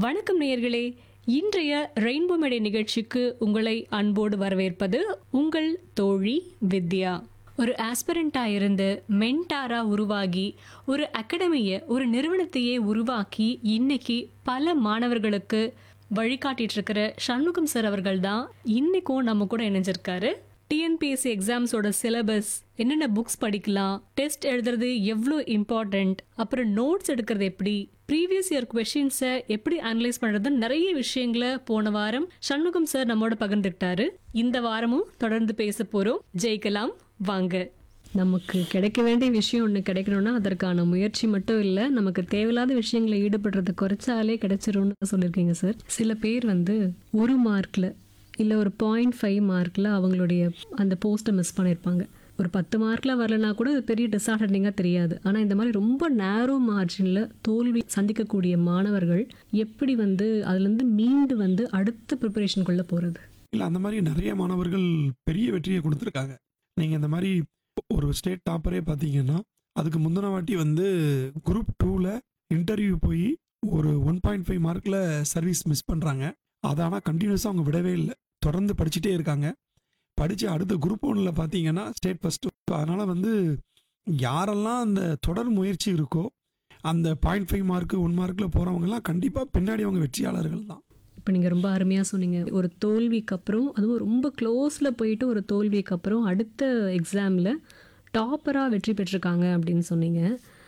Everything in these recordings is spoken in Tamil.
வணக்கம் நேயர்களே இன்றைய ரெயின்போ மேடை நிகழ்ச்சிக்கு உங்களை அன்போடு வரவேற்பது உங்கள் தோழி வித்யா ஒரு ஆஸ்பிரண்டா இருந்து மென்டாரா உருவாகி ஒரு அகாடமியை ஒரு நிறுவனத்தையே உருவாக்கி இன்னைக்கு பல மாணவர்களுக்கு வழிகாட்டிட்டு இருக்கிற சண்முகம் சார் அவர்கள் தான் இன்னைக்கும் நம்ம கூட இணைஞ்சிருக்காரு டிஎன்பிஎஸ்சி எக்ஸாம்ஸோட சிலபஸ் என்னென்ன புக்ஸ் படிக்கலாம் டெஸ்ட் எழுதுறது எவ்வளோ இம்பார்ட்டண்ட் அப்புறம் நோட்ஸ் எடுக்கிறது எப்படி ப்ரீவியஸ் இயர் கொஷின்ஸை எப்படி அனலைஸ் பண்ணுறது நிறைய விஷயங்களை போன வாரம் சண்முகம் சார் நம்மோட பகிர்ந்துக்கிட்டாரு இந்த வாரமும் தொடர்ந்து பேச போறோம் ஜெயிக்கலாம் வாங்க நமக்கு கிடைக்க வேண்டிய விஷயம் ஒன்று கிடைக்கணும்னா அதற்கான முயற்சி மட்டும் இல்லை நமக்கு தேவையில்லாத விஷயங்களை ஈடுபடுறதை குறைச்சாலே கிடைச்சிரும்னு சொல்லியிருக்கீங்க சார் சில பேர் வந்து ஒரு மார்க்கில் இல்லை ஒரு பாயிண்ட் ஃபைவ் மார்க்கில் அவங்களுடைய அந்த போஸ்ட்டை மிஸ் பண்ணியிருப்பாங்க ஒரு பத்து மார்க்கில் வரலனா கூட அது பெரிய டிஸ்அட்வான்டேஜாக தெரியாது ஆனால் இந்த மாதிரி ரொம்ப நேரோ மார்ஜினில் தோல்வி சந்திக்கக்கூடிய மாணவர்கள் எப்படி வந்து அதுலேருந்து மீண்டு வந்து அடுத்த ப்ரிப்பரேஷனுக்குள்ளே போகிறது இல்லை அந்த மாதிரி நிறைய மாணவர்கள் பெரிய வெற்றியை கொடுத்துருக்காங்க நீங்கள் இந்த மாதிரி ஒரு ஸ்டேட் டாப்பரே பார்த்தீங்கன்னா அதுக்கு முந்தின வாட்டி வந்து குரூப் டூவில் இன்டர்வியூ போய் ஒரு ஒன் பாயிண்ட் ஃபைவ் மார்க்கில் சர்வீஸ் மிஸ் பண்ணுறாங்க அதை ஆனால் கண்டினியூஸாக அவங்க விடவே இல்லை தொடர்ந்து படிச்சுட்டே இருக்காங்க படித்து அடுத்த குரூப் ஒன்றில் பார்த்தீங்கன்னா ஸ்டேட் ஃபஸ்ட்டு அதனால் வந்து யாரெல்லாம் அந்த தொடர் முயற்சி இருக்கோ அந்த பாயிண்ட் ஃபைவ் மார்க்கு ஒன் மார்க்கில் போகிறவங்கலாம் கண்டிப்பாக பின்னாடி அவங்க வெற்றியாளர்கள் தான் இப்போ நீங்கள் ரொம்ப அருமையாக சொன்னீங்க ஒரு தோல்விக்கு அப்புறம் அதுவும் ரொம்ப க்ளோஸில் போயிட்டு ஒரு தோல்விக்கு அப்புறம் அடுத்த எக்ஸாமில் டாப்பராக வெற்றி பெற்றிருக்காங்க அப்படின்னு சொன்னீங்க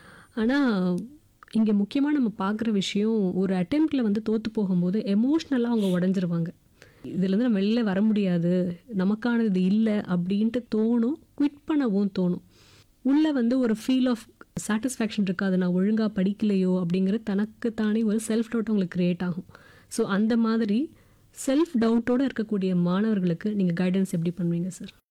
ஆனால் இங்கே முக்கியமாக நம்ம பார்க்குற விஷயம் ஒரு அட்டெம்ப்டில் வந்து தோற்று போகும்போது எமோஷ்னலாக அவங்க உடஞ்சிருவாங்க இதுலேருந்து நம்ம வெளில வர முடியாது நமக்கானது இது இல்லை அப்படின்ட்டு தோணும் குவிட் பண்ணவும் தோணும் உள்ளே வந்து ஒரு ஃபீல் ஆஃப் சாட்டிஸ்ஃபேக்ஷன் இருக்காது நான் ஒழுங்காக படிக்கலையோ அப்படிங்கிற தனக்கு தானே ஒரு செல்ஃப் டவுட் உங்களுக்கு கிரியேட் ஆகும் ஸோ அந்த மாதிரி செல்ஃப் டவுட்டோடு இருக்கக்கூடிய மாணவர்களுக்கு நீங்கள் கைடன்ஸ் எப்படி பண்ணுவீங்க சார்